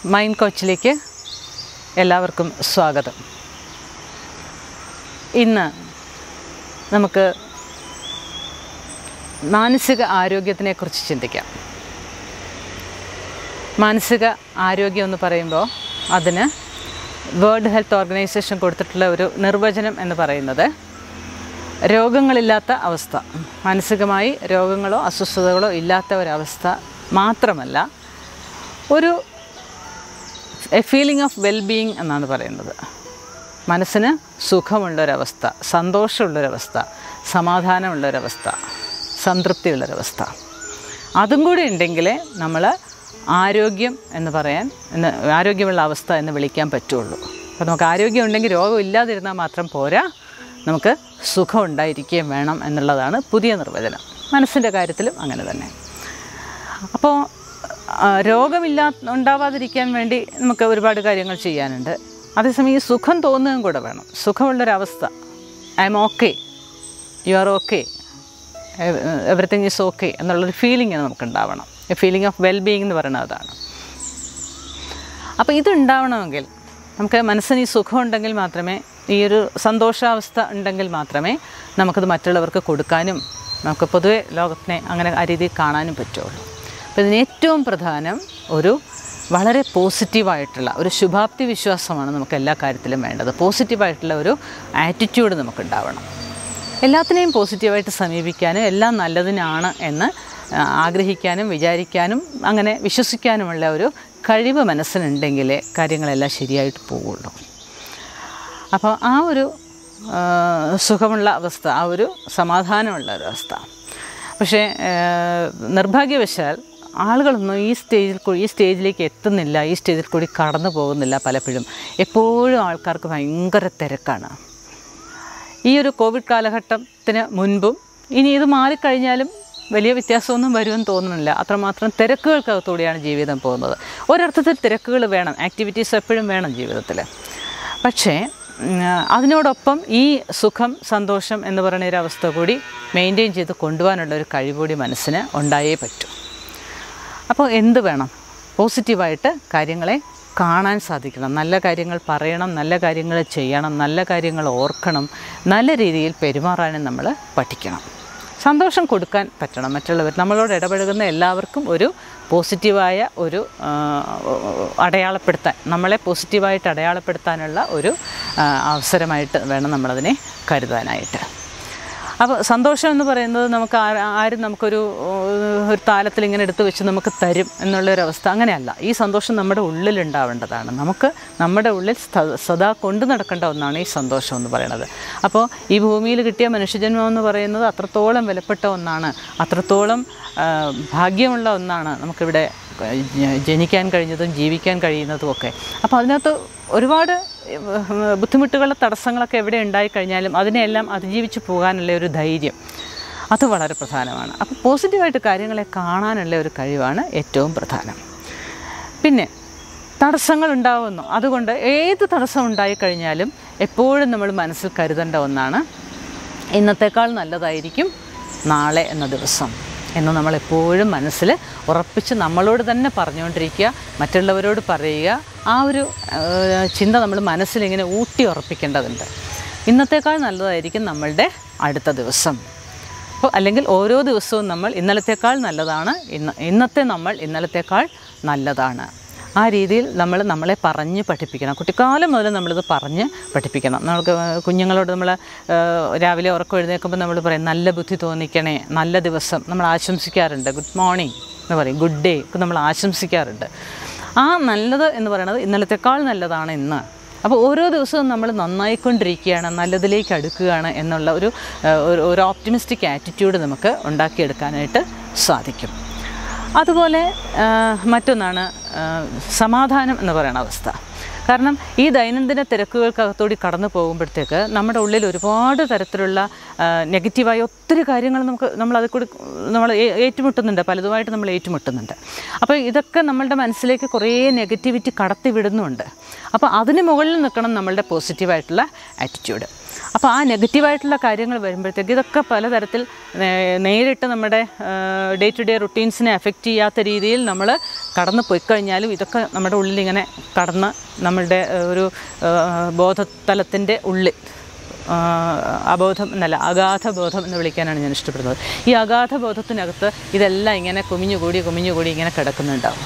mind കോച്ചിലേക്ക് എല്ലാവർക്കും സ്വാഗതം ഇന്ന് നമുക്ക് മാനസിക ആരോഗ്യത്തിനെക്കുറിച്ച് ചിന്തിക്കാം മാനസിക ആരോഗ്യം എന്ന് പറയുമ്പോൾ അതിന് വേൾഡ് ഹെൽത്ത് ഓർഗനൈസേഷൻ കൊടുത്തിട്ടുള്ള ഒരു നിർവചനം എന്ന് പറയുന്നത് രോഗങ്ങളില്ലാത്ത അവസ്ഥ മാനസികമായി രോഗങ്ങളോ അസ്വസ്ഥതകളോ ഇല്ലാത്ത ഒരവസ്ഥ മാത്രമല്ല ഒരു എ ഫീലിംഗ് ഓഫ് വെൽബീയിങ് എന്നാണ് പറയുന്നത് മനസ്സിന് സുഖമുള്ളൊരവസ്ഥ സന്തോഷമുള്ളൊരവസ്ഥ സമാധാനമുള്ളൊരവസ്ഥ സംതൃപ്തിയുള്ളൊരവസ്ഥ അതും കൂടി ഉണ്ടെങ്കിൽ നമ്മൾ ആരോഗ്യം എന്ന് പറയാൻ എന്ന് ആരോഗ്യമുള്ള അവസ്ഥ എന്ന് വിളിക്കാൻ പറ്റുള്ളൂ അപ്പോൾ നമുക്ക് ആരോഗ്യം ഉണ്ടെങ്കിൽ രോഗം ഇല്ലാതിരുന്നാൽ മാത്രം പോരാ നമുക്ക് സുഖം ഉണ്ടായിരിക്കുകയും വേണം എന്നുള്ളതാണ് പുതിയ നിർവചനം മനസ്സിൻ്റെ കാര്യത്തിലും അങ്ങനെ തന്നെ അപ്പോൾ ആ, രോഗമില്ലാ ഉണ്ടാവാതിരിക്കാൻ വേണ്ടി നമുക്ക് ഒരുപാട് കാര്യങ്ങൾ ചെയ്യാനുണ്ട് അതേസമയം ഈ സുഖം തോന്നുകയും കൂടെ വേണം സുഖമുള്ളൊരവസ്ഥ I'm okay you are okay everything is okay എന്നുള്ളൊരു ഫീലിംഗ് നമുക്ക് ഉണ്ടാവണം എ ഫീലിംഗ് ഓഫ് വെൽബീയിങ് എന്ന് പറയുന്നത് അതാണ് അപ്പോൾ ഇതുണ്ടാവണമെങ്കിൽ നമുക്ക് മനസ്സിന് ഈ സുഖം ഉണ്ടെങ്കിൽ മാത്രമേ ഈ ഒരു സന്തോഷാവസ്ഥ ഉണ്ടെങ്കിൽ മാത്രമേ നമുക്കത് മറ്റുള്ളവർക്ക് കൊടുക്കാനും നമുക്ക് പൊതുവെ ലോകത്തിനെ അങ്ങനെ ആ രീതിയിൽ കാണാനും പറ്റുള്ളൂ അപ്പോൾ ഇതിന് ഏറ്റവും പ്രധാനം ഒരു വളരെ പോസിറ്റീവായിട്ടുള്ള ഒരു ശുഭാപ്തി വിശ്വാസമാണ് നമുക്ക് എല്ലാ കാര്യത്തിലും വേണ്ടത് പോസിറ്റീവായിട്ടുള്ള ഒരു ആറ്റിറ്റ്യൂഡ് നമുക്കുണ്ടാവണം എല്ലാത്തിനെയും പോസിറ്റീവായിട്ട് സമീപിക്കാനും എല്ലാം നല്ലതിനാണ് എന്ന് ആ, ആഗ്രഹിക്കാനും വിചാരിക്കാനും അങ്ങനെ വിശ്വസിക്കാനുമുള്ള ഒരു കഴിവ് മനസ്സിനുണ്ടെങ്കിലേ കാര്യങ്ങളെല്ലാം ശരിയായിട്ട് പോവുള്ളൂ അപ്പോൾ ആ ഒരു ആ, സുഖമുള്ള അവസ്ഥ ആ ഒരു സമാധാനമുള്ള ഒരു അവസ്ഥ പക്ഷേ ആ, നിർഭാഗ്യവശാൽ ആളുകളൊന്നും ഈ സ്റ്റേജിൽ കൂടി ഈ സ്റ്റേജിലേക്ക് എത്തുന്നില്ല ഈ സ്റ്റേജിൽ കൂടി കടന്നു പോകുന്നില്ല പലപ്പോഴും എപ്പോഴും ആൾക്കാർക്ക് ഭയങ്കര തിരക്കാണ് ഈ ഒരു കോവിഡ് കാലഘട്ടത്തിന് മുൻപും ഇനി ഇത് മാറിക്കഴിഞ്ഞാലും വലിയ വ്യത്യാസമൊന്നും വരുമെന്ന് തോന്നുന്നില്ല അത്രമാത്രം തിരക്കുകൾക്കകത്തൂടെയാണ് ജീവിതം പോകുന്നത് ഒരർത്ഥത്തിൽ തിരക്കുകൾ വേണം ആക്ടിവിറ്റീസ് എപ്പോഴും വേണം ജീവിതത്തിൽ പക്ഷേ ഉം, അതിനോടൊപ്പം ഈ സുഖം സന്തോഷം എന്ന് പറയുന്ന ഒരു അവസ്ഥ കൂടി മെയിൻറ്റെയിൻ ചെയ്ത് കൊണ്ടുപോകാനുള്ള ഒരു കഴിവുകൂടി മനസ്സിന് ഉണ്ടായേ പറ്റൂ അപ്പോൾ എന്ത് വേണം പോസിറ്റീവായിട്ട് കാര്യങ്ങളെ കാണാൻ സാധിക്കണം നല്ല കാര്യങ്ങൾ പറയണം നല്ല കാര്യങ്ങൾ ചെയ്യണം നല്ല കാര്യങ്ങൾ ഓർക്കണം നല്ല രീതിയിൽ പെരുമാറാനും നമ്മൾ പഠിക്കണം സന്തോഷം കൊടുക്കാൻ പറ്റണം മറ്റുള്ളവർ നമ്മളോട് ഇടപഴകുന്ന എല്ലാവർക്കും ഒരു പോസിറ്റീവായ ഒരു ആ, അടയാളപ്പെടുത്താൻ നമ്മളെ പോസിറ്റീവായിട്ട് അടയാളപ്പെടുത്താനുള്ള ഒരു ആ, അവസരമായിട്ട് വേണം നമ്മളതിനെ കരുതാനായിട്ട് അപ്പോൾ സന്തോഷം എന്ന് പറയുന്നത് നമുക്ക് ആ- ആരും നമുക്കൊരു ഏഹ്, ഒരു താലത്തിൽ ഇങ്ങനെ എടുത്തു വെച്ച് നമുക്ക് തരും എന്നുള്ളൊരവസ്ഥ അങ്ങനെയല്ല ഈ സന്തോഷം നമ്മുടെ ഉള്ളിലുണ്ടാവേണ്ടതാണ് നമുക്ക് നമ്മുടെ ഉള്ളിൽ സ്ഥ- സദാ കൊണ്ടു നടക്കേണ്ട ഒന്നാണ് ഈ സന്തോഷം എന്ന് പറയുന്നത് അപ്പോൾ ഈ ഭൂമിയിൽ കിട്ടിയ മനുഷ്യജന്മം എന്ന് പറയുന്നത് അത്രത്തോളം വിലപ്പെട്ട ഒന്നാണ് അത്രത്തോളം ആ, ഭാഗ്യമുള്ള ഒന്നാണ് നമുക്കിവിടെ ജ- ജനിക്കാൻ കഴിഞ്ഞതും ജീവിക്കാൻ കഴിയുന്നതും ഒക്കെ അപ്പോൾ അതിനകത്ത് ഒരുപാട് ഏഹ്, ബുദ്ധിമുട്ടുകളുടെ തടസ്സങ്ങളൊക്കെ എവിടെ ഉണ്ടായിക്കഴിഞ്ഞാലും അതിനെയെല്ലാം അതിജീവിച്ച് പോകാനുള്ള ഒരു ധൈര്യം അത് വളരെ പ്രധാനമാണ് അപ്പോൾ പോസിറ്റീവായിട്ട് കാര്യങ്ങളെ കാണാനുള്ള ഒരു കഴിവാണ് ഏറ്റവും പ്രധാനം പിന്നെ തടസ്സങ്ങൾ ഉണ്ടാവുന്നു അതുകൊണ്ട് ഏത് തടസ്സം ഉണ്ടായിക്കഴിഞ്ഞാലും എപ്പോഴും നമ്മൾ മനസ്സിൽ കരുതേണ്ട ഒന്നാണ് ഇന്നത്തേക്കാൾ നല്ലതായിരിക്കും നാളെ എന്ന ദിവസം എന്ന് നമ്മൾ എപ്പോഴും മനസ്സിൽ ഉറപ്പിച്ച് നമ്മളോട് തന്നെ പറഞ്ഞുകൊണ്ടിരിക്കുക മറ്റുള്ളവരോട് പറയുക ആ ഒരു ആ, ചിന്ത നമ്മൾ മനസ്സിലിങ്ങനെ ഊട്ടി ഉറപ്പിക്കേണ്ടതുണ്ട് ഇന്നത്തേക്കാൾ നല്ലതായിരിക്കും നമ്മളുടെ അടുത്ത ദിവസം അപ്പോൾ അല്ലെങ്കിൽ ഓരോ ദിവസവും നമ്മൾ ഇന്നലത്തേക്കാൾ നല്ലതാണ് ഇന്ന് ഇന്നത്തെ നമ്മൾ ഇന്നലത്തേക്കാൾ നല്ലതാണ് ആ രീതിയിൽ നമ്മൾ നമ്മളെ പറഞ്ഞ് പഠിപ്പിക്കണം കുട്ടിക്കാലം മുതൽ നമ്മളിത് പറഞ്ഞ് പഠിപ്പിക്കണം നമുക്ക് കുഞ്ഞുങ്ങളോട് നമ്മൾ രാവിലെ ഉറക്കം എഴുന്നേൽക്കുമ്പോൾ നമ്മൾ പറയും നല്ല ബുദ്ധി തോന്നിക്കണേ നല്ല ദിവസം നമ്മൾ ആശംസിക്കാറുണ്ട് ഗുഡ് മോർണിംഗ് എന്ന് പറയും ഗുഡ് ഡേ ഒക്കെ നമ്മൾ ആശംസിക്കാറുണ്ട് ആ നല്ലത് എന്ന് പറയുന്നത് ഇന്നലത്തേക്കാൾ നല്ലതാണ് ഇന്ന് അപ്പോൾ ഓരോ ദിവസവും നമ്മൾ നന്നായിക്കൊണ്ടിരിക്കുകയാണ് നല്ലതിലേക്ക് അടുക്കുകയാണ് എന്നുള്ള ഒരു ആ, ഒരു- ഒരു ഓപ്റ്റിമിസ്റ്റിക് ആറ്റിറ്റ്യൂഡ് നമുക്ക് ഉണ്ടാക്കിയെടുക്കാനായിട്ട് സാധിക്കും അതുപോലെ ആ, മറ്റൊന്നാണ് ആ, സമാധാനം എന്ന് പറയുന്ന അവസ്ഥ കാരണം ഈ ദൈനംദിന തിരക്കുകൾക്കകത്തൂടി കടന്നു പോകുമ്പോഴത്തേക്ക് നമ്മുടെ ഉള്ളിൽ ഒരുപാട് തരത്തിലുള്ള ആ, നെഗറ്റീവായ ഒത്തിരി കാര്യങ്ങൾ നമുക്ക് നമ്മൾ അതിൽ കൂടി നമ്മൾ ഏ- ഏറ്റുമുട്ടുന്നുണ്ട് പലതുമായിട്ട് നമ്മൾ ഏറ്റുമുട്ടുന്നുണ്ട് അപ്പോൾ ഇതൊക്കെ നമ്മളുടെ മനസ്സിലേക്ക് കുറേ നെഗറ്റിവിറ്റി കടത്തി വിടുന്നുണ്ട് അപ്പോൾ അതിന് മുകളിൽ നിൽക്കണം നമ്മളുടെ പോസിറ്റീവായിട്ടുള്ള ആറ്റിറ്റ്യൂഡ് അപ്പോൾ ആ നെഗറ്റീവായിട്ടുള്ള കാര്യങ്ങൾ വരുമ്പോഴത്തേക്ക് ഇതൊക്കെ പലതരത്തിൽ നേ- നേരിട്ട് നമ്മുടെ ഡേ ടു ഡേ റുട്ടീൻസിനെ എഫക്റ്റ് ചെയ്യാത്ത രീതിയിൽ നമ്മൾ കടന്നു പോയി കഴിഞ്ഞാലും ഇതൊക്കെ നമ്മുടെ ഉള്ളിൽ ഇങ്ങനെ കടന്ന് നമ്മളുടെ ഏഹ്, ഒരു ഏഹ്, ബോധതലത്തിൻ്റെ ഉള്ളിൽ ആ, അബോധം എന്നല്ല അഗാധ ബോധം എന്ന് വിളിക്കാനാണ് ഞാൻ ഇഷ്ടപ്പെടുന്നത് ഈ അഗാധ ബോധത്തിനകത്ത് ഇതെല്ലാം ഇങ്ങനെ കുമിഞ്ഞുകൂടി കുമിഞ്ഞുകൂടി ഇങ്ങനെ കിടക്കുന്നുണ്ടാവും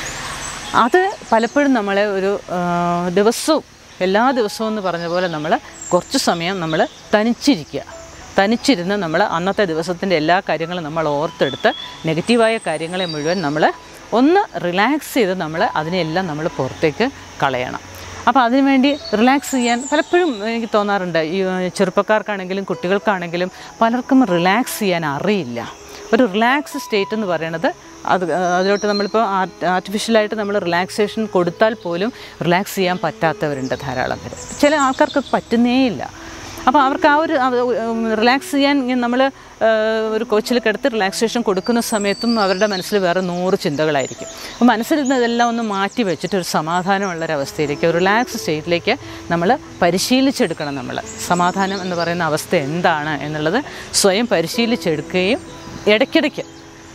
അത് പലപ്പോഴും നമ്മളെ ഒരു ആ, ദിവസവും എല്ലാ ദിവസവും എന്ന് പറഞ്ഞ പോലെ നമ്മൾ കുറച്ച് സമയം നമ്മൾ തനിച്ചിരിക്കുക തനിച്ചിരുന്ന് നമ്മൾ അന്നത്തെ ദിവസത്തിൻ്റെ എല്ലാ കാര്യങ്ങളും നമ്മൾ ഓർത്തെടുത്ത് നെഗറ്റീവായ കാര്യങ്ങളെ മുഴുവൻ നമ്മൾ ഒന്ന് റിലാക്സ് ചെയ്ത് നമ്മൾ അതിനെല്ലാം നമ്മൾ പുറത്തേക്ക് കളയണം അപ്പോൾ അതിനുവേണ്ടി റിലാക്സ് ചെയ്യാൻ പലപ്പോഴും എനിക്ക് തോന്നാറുണ്ട് ഈ ഏഹ്, ചെറുപ്പക്കാർക്കാണെങ്കിലും കുട്ടികൾക്കാണെങ്കിലും പലർക്കും റിലാക്സ് ചെയ്യാൻ അറിയില്ല ഒരു റിലാക്സ് സ്റ്റേറ്റ് എന്ന് പറയുന്നത് അത് ഏഹ്, അതിലോട്ട് നമ്മളിപ്പോൾ ആർട്ടിഫിഷ്യലായിട്ട് നമ്മൾ റിലാക്സേഷൻ കൊടുത്താൽ പോലും റിലാക്സ് ചെയ്യാൻ പറ്റാത്തവരുണ്ട് ധാരാളം പേര് ചില ആൾക്കാർക്ക് അത് പറ്റുന്നേയില്ല അപ്പോൾ അവർക്ക് ആ ഒരു റിലാക്സ് ചെയ്യാൻ നമ്മൾ ഒരു കോച്ചിൽ കിടത്ത് റിലാക്സേഷൻ കൊടുക്കുന്ന സമയത്തും അവരുടെ മനസ്സിൽ വേറെ നൂറ് ചിന്തകളായിരിക്കും അപ്പോൾ മനസ്സിൽ നിന്ന് ഇതെല്ലാം ഒന്ന് മാറ്റി വെച്ചിട്ട് ഒരു സമാധാനമുള്ളൊരവസ്ഥയിലേക്ക് ഒരു റിലാക്സ് സ്റ്റേറ്റിലേക്ക് നമ്മൾ പരിശീലിച്ചെടുക്കണം നമ്മൾ സമാധാനം എന്ന് പറയുന്ന അവസ്ഥ എന്താണ് എന്നുള്ളത് സ്വയം പരിശീലിച്ചെടുക്കുകയും ഇടയ്ക്കിടയ്ക്ക്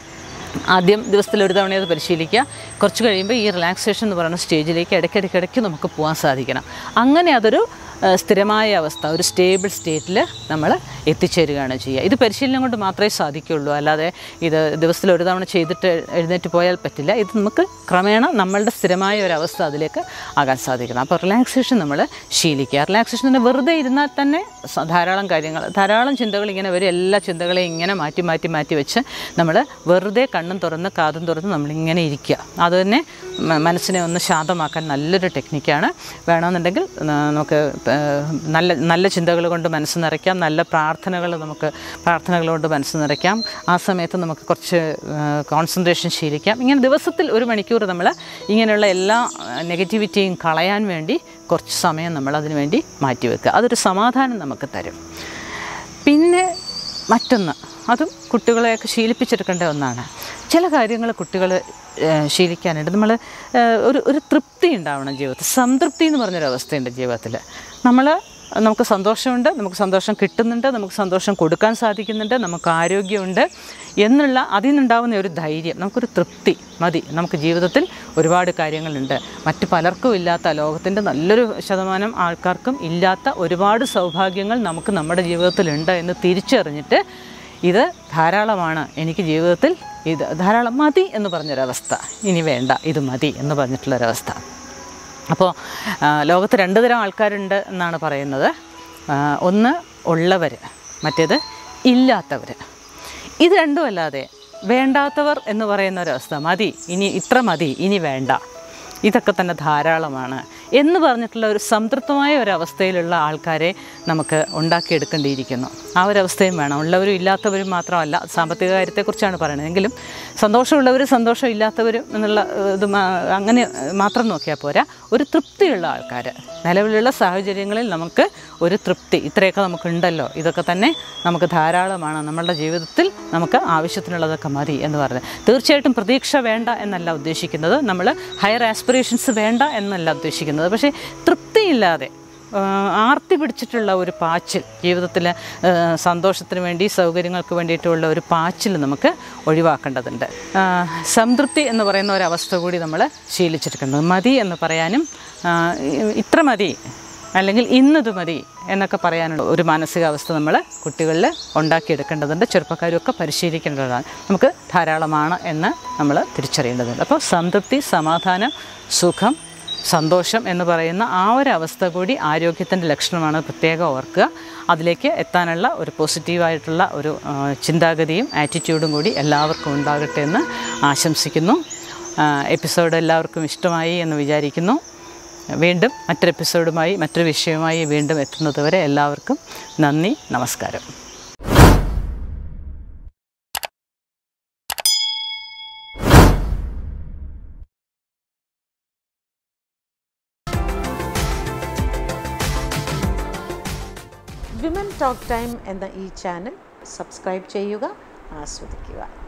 ആദ്യം ദിവസത്തിൽ ഒരു തവണ അത് പരിശീലിക്കുക കുറച്ച് കഴിയുമ്പോൾ ഈ റിലാക്സേഷൻ എന്ന് പറയുന്ന സ്റ്റേജിലേക്ക് ഇടയ്ക്കിടയ്ക്കിടയ്ക്ക് നമുക്ക് പോകാൻ സാധിക്കണം അങ്ങനെ അതൊരു ആ, സ്ഥിരമായ അവസ്ഥ ഒരു സ്റ്റേബിൾ സ്റ്റേറ്റിൽ നമ്മൾ എത്തിച്ചേരുകയാണ് ചെയ്യുക ഇത് പരിശീലനം കൊണ്ട് മാത്രമേ സാധിക്കുകയുള്ളൂ അല്ലാതെ ഇത് ദിവസത്തിൽ ഒരു തവണ ചെയ്തിട്ട് എഴുന്നേറ്റ് പോയാൽ പറ്റില്ല ഇത് നമുക്ക് ക്രമേണ നമ്മളുടെ സ്ഥിരമായ ഒരു അവസ്ഥ അതിലേക്ക് ആകാൻ സാധിക്കണം അപ്പോൾ റിലാക്സേഷൻ നമ്മൾ ശീലിക്കുക റിലാക്സേഷൻ തന്നെ വെറുതെ ഇരുന്നാൽ തന്നെ സ- ധാരാളം കാര്യങ്ങൾ ധാരാളം ചിന്തകൾ ഇങ്ങനെ വരും എല്ലാ ചിന്തകളെയും ഇങ്ങനെ മാറ്റി മാറ്റി മാറ്റി വെച്ച് നമ്മൾ വെറുതെ കണ്ണും തുറന്ന് കാതും തുറന്ന് നമ്മളിങ്ങനെ ഇരിക്കുക അത് തന്നെ മ- മനസ്സിനെ ഒന്ന് ശാന്തമാക്കാൻ നല്ലൊരു ടെക്നിക്കാണ് വേണമെന്നുണ്ടെങ്കിൽ ന- നമുക്ക് ഏഹ്, നല്ല നല്ല ചിന്തകൾ കൊണ്ട് മനസ്സ് നിറയ്ക്കാം നല്ല പ്രാർത്ഥനകൾ നമുക്ക് പ്രാർത്ഥനകൾ കൊണ്ട് മനസ്സ് നിറയ്ക്കാം ആ സമയത്ത് നമുക്ക് കുറച്ച് കോൺസെൻട്രേഷൻ ശീലിക്കാം ഇങ്ങനെ ദിവസത്തിൽ ഒരു മണിക്കൂർ നമ്മൾ ഇങ്ങനെയുള്ള എല്ലാ നെഗറ്റിവിറ്റിയും കളയാൻ വേണ്ടി കുറച്ച് സമയം നമ്മൾ അതിനു വേണ്ടി മാറ്റിവെക്കുക അതൊരു സമാധാനം നമുക്ക് തരും പിന്നെ മറ്റൊന്ന് അതും കുട്ടികളെയൊക്കെ ശീലിപ്പിച്ചെടുക്കേണ്ട ഒന്നാണ് ചില കാര്യങ്ങൾ കുട്ടികൾ ശീലിക്കാനുണ്ട് നമ്മൾ ഒരു ഒരു തൃപ്തി ഉണ്ടാവണം ജീവിതത്തിൽ സംതൃപ്തി എന്ന് പറഞ്ഞൊരവസ്ഥയുണ്ട് ജീവിതത്തിൽ നമ്മൾ നമുക്ക് സന്തോഷമുണ്ട് നമുക്ക് സന്തോഷം കിട്ടുന്നുണ്ട് നമുക്ക് സന്തോഷം കൊടുക്കാൻ സാധിക്കുന്നുണ്ട് നമുക്ക് ആരോഗ്യമുണ്ട് എന്നുള്ള അതിൽ നിന്നുണ്ടാകുന്ന ഒരു ധൈര്യം നമുക്കൊരു തൃപ്തി മതി നമുക്ക് ജീവിതത്തിൽ ഒരുപാട് കാര്യങ്ങളുണ്ട് മറ്റ് പലർക്കും ഇല്ലാത്ത ലോകത്തിൻ്റെ നല്ലൊരു ശതമാനം ആൾക്കാർക്കും ഇല്ലാത്ത ഒരുപാട് സൗഭാഗ്യങ്ങൾ നമുക്ക് നമ്മുടെ ജീവിതത്തിലുണ്ട് എന്ന് തിരിച്ചറിഞ്ഞിട്ട് ഇത് ധാരാളമാണ് എനിക്ക് ജീവിതത്തിൽ ഇത് ധാരാളം മതി എന്ന് പറഞ്ഞൊരവസ്ഥ ഇനി വേണ്ട ഇത് മതി എന്ന് പറഞ്ഞിട്ടുള്ളൊരവസ്ഥ അപ്പോൾ ആ, ലോകത്ത് രണ്ട് തരം ആൾക്കാരുണ്ട് എന്നാണ് പറയുന്നത് ആ, ഒന്ന് ഉള്ളവർ മറ്റേത് ഇല്ലാത്തവർ ഇത് രണ്ടും അല്ലാതെ വേണ്ടാത്തവർ എന്ന് പറയുന്ന ഒരവസ്ഥ മതി ഇനി ഇത്ര മതി ഇനി വേണ്ട ഇതൊക്കെ തന്നെ ധാരാളമാണ് എന്ന് പറഞ്ഞിട്ടുള്ള ഒരു സംതൃപ്തമായ ഒരവസ്ഥയിലുള്ള ആൾക്കാരെ നമുക്ക് ഉണ്ടാക്കിയെടുക്കേണ്ടിയിരിക്കുന്നു ആ ഒരവസ്ഥയും വേണം ഉള്ളവരും ഇല്ലാത്തവരും മാത്രമല്ല സാമ്പത്തിക കാര്യത്തെക്കുറിച്ചാണ് പറയുന്നത് എങ്കിലും സന്തോഷമുള്ളവരും സന്തോഷം ഇല്ലാത്തവരും എന്നുള്ള ഏഹ്, ഇത് മാ- അങ്ങനെ മാത്രം നോക്കിയാൽ പോരാ ഒരു തൃപ്തിയുള്ള ആൾക്കാർ നിലവിലുള്ള സാഹചര്യങ്ങളിൽ നമുക്ക് ഒരു തൃപ്തി ഇത്രയൊക്കെ നമുക്കുണ്ടല്ലോ ഇതൊക്കെ തന്നെ നമുക്ക് ധാരാളമാണ് നമ്മളുടെ ജീവിതത്തിൽ നമുക്ക് ആവശ്യത്തിനുള്ളതൊക്കെ മതി എന്ന് പറഞ്ഞത് തീർച്ചയായിട്ടും പ്രതീക്ഷ വേണ്ട എന്നല്ല ഉദ്ദേശിക്കുന്നത് നമ്മൾ ഹയർ ആസ്പിറേഷൻസ് വേണ്ട എന്നല്ല ഉദ്ദേശിക്കുന്നത് പക്ഷേ തൃപ്തിയില്ലാതെ ആ, ആർത്തി പിടിച്ചിട്ടുള്ള ഒരു പാച്ചിൽ ജീവിതത്തിൽ സന്തോഷത്തിന് വേണ്ടി സൗകര്യങ്ങൾക്ക് വേണ്ടിയിട്ടുള്ള ഒരു പാച്ചിൽ നമുക്ക് ഒഴിവാക്കേണ്ടതുണ്ട് ആ, സംതൃപ്തി എന്ന് പറയുന്ന ഒരവസ്ഥ കൂടി നമ്മൾ ശീലിച്ചെടുക്കേണ്ടത് മതി എന്ന് പറയാനും ആ, ഇ- ഇത്ര മതി അല്ലെങ്കിൽ ഇന്നത് മതി എന്നൊക്കെ പറയാനുള്ള ഒരു മാനസികാവസ്ഥ നമ്മൾ കുട്ടികളിൽ ഉണ്ടാക്കിയെടുക്കേണ്ടതുണ്ട് ചെറുപ്പക്കാരുമൊക്കെ പരിശീലിക്കേണ്ടതാണ് നമുക്ക് ധാരാളമാണ് എന്ന് നമ്മൾ തിരിച്ചറിയേണ്ടതുണ്ട് അപ്പോൾ സംതൃപ്തി സമാധാനം സുഖം സന്തോഷം എന്ന് പറയുന്ന ആ ഒരു അവസ്ഥ കൂടി ആരോഗ്യത്തിൻ്റെ ലക്ഷണമാണ് പ്രത്യേകം ഓർക്കുക അതിലേക്ക് എത്താനുള്ള ഒരു പോസിറ്റീവായിട്ടുള്ള ഒരു ആ, ചിന്താഗതിയും ആറ്റിറ്റ്യൂഡും കൂടി എല്ലാവർക്കും ഉണ്ടാകട്ടെ എന്ന് ആശംസിക്കുന്നു ആ, എപ്പിസോഡ് എല്ലാവർക്കും ഇഷ്ടമായി എന്ന് വിചാരിക്കുന്നു വീണ്ടും മറ്റൊരു എപ്പിസോഡുമായി മറ്റൊരു വിഷയവുമായി വീണ്ടും എത്തുന്നതുവരെ എല്ലാവർക്കും നന്ദി നമസ്കാരം വിമൻ ടോക്ക് ടൈം എന്ന ഈ ചാനൽ സബ്സ്ക്രൈബ് ചെയ്യുക ആസ്വദിക്കുക